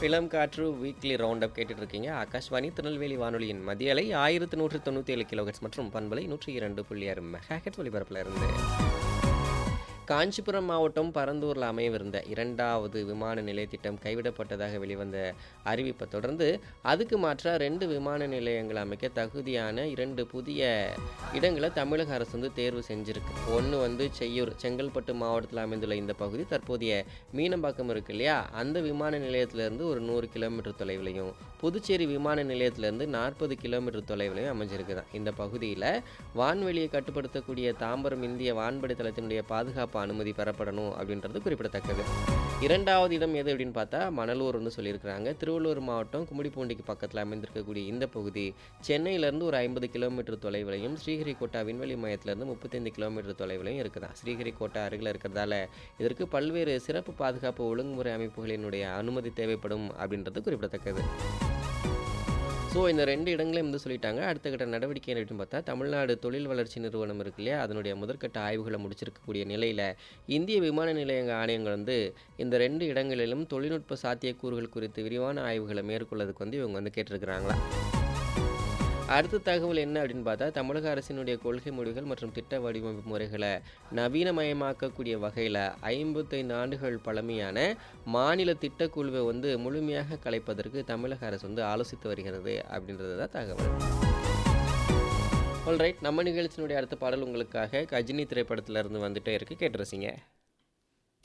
இளம் காற்று weekly round up கேட்டுட்டு இருக்கீங்க ஆகாஷ்வாணி திருநெல்வேலி வானொலியின் மதிய அலை ஆயிரத்து நூற்று தொண்ணூற்றி ஏழு கிலோஹெட்ஸ் மற்றும் பண்பலை நூற்றி இரண்டு புள்ளி ஆறு மெகாஹெட் ஒலிபரப்பில் இருந்து காஞ்சிபுரம் மாவட்டம் பரந்தூரில் அமையவிருந்த இரண்டாவது விமான நிலைய திட்டம் கைவிடப்பட்டதாக வெளிவந்த அறிவிப்பை தொடர்ந்து அதுக்கு மாற்றாக ரெண்டு விமான நிலையங்கள் அமைக்க தகுதியான இரண்டு புதிய இடங்களை தமிழக அரசு வந்து தேர்வு செஞ்சிருக்கு ஒன்று வந்து செய்யூர் செங்கல்பட்டு மாவட்டத்தில் அமைந்துள்ள இந்த பகுதி தற்போதைய மீனம்பாக்கம் இருக்கு இல்லையா அந்த விமான நிலையத்திலேருந்து ஒரு நூறு கிலோமீட்டர் தொலைவிலையும் புதுச்சேரி விமான நிலையத்திலேருந்து நாற்பது கிலோமீட்டர் தொலைவிலையும் அமைஞ்சிருக்குதான் இந்த பகுதியில் வான்வெளியை கட்டுப்படுத்தக்கூடிய தாம்பரம் இந்திய வான்படை தளத்தினுடைய பாதுகாப்பு அனுமதி பெறப்படணும் அப்படின்றது குறிப்பிடத்தக்கது இரண்டாவது இடம் எது அப்படின்னு பார்த்தா மணலூர் வந்து சொல்லியிருக்கிறாங்க திருவள்ளூர் மாவட்டம் கும்மிடிப்பூண்டிக்கு பக்கத்தில் அமைந்திருக்கக்கூடிய இந்த பகுதி சென்னையிலேருந்து ஒரு ஐம்பது கிலோமீட்டர் தொலைவிலையும் ஸ்ரீஹரிகோட்டா விண்வெளி மையத்திலேருந்து முப்பத்தைந்து கிலோமீட்டர் தொலைவிலையும் இருக்குதான் ஸ்ரீஹரிகோட்டா அருகில் இருக்கிறதால இதற்கு பல்வேறு சிறப்பு பாதுகாப்பு ஒழுங்குமுறை அமைப்புகளினுடைய அனுமதி தேவைப்படும் அப்படின்றது குறிப்பிடத்தக்கது ஸோ இந்த ரெண்டு இடங்களையும் வந்து சொல்லிட்டாங்க அடுத்த கட்ட நடவடிக்கை என்ன அப்படின்னு பார்த்தா தமிழ்நாடு தொழில் வளர்ச்சி நிறுவனம் இருக்கு இல்லையா அதனுடைய முதற்கட்ட ஆய்வுகளை முடிச்சிருக்கக்கூடிய நிலையில் இந்திய விமான நிலையங்க ஆணையங்கள் வந்து இந்த ரெண்டு இடங்களிலும் தொழில்நுட்ப சாத்தியக்கூறுகள் குறித்து விரிவான ஆய்வுகளை மேற்கொள்ளதுக்கு வந்து இவங்க வந்து கேட்டிருக்கிறாங்களா அடுத்த தகவல் என்ன அப்படின்னு பார்த்தா தமிழக அரசினுடைய கொள்கை முடிவுகள் மற்றும் திட்ட வடிவமைப்பு முறைகளை நவீனமயமாக்கக்கூடிய வகையில் ஐம்பத்தைந்து ஆண்டுகள் பழமையான மாநில திட்டக்குழுவை வந்து முழுமையாக கலைப்பதற்கு தமிழக அரசு வந்து ஆலோசித்து வருகிறது அப்படின்றது தான் தகவல் ஆல்ரைட் நம்ம நிகழ்ச்சியினுடைய அடுத்த பாடல் உங்களுக்காக கஜினி திரைப்படத்துல இருந்து வந்துட்டே இருக்கு கேட்டு ரசிங்க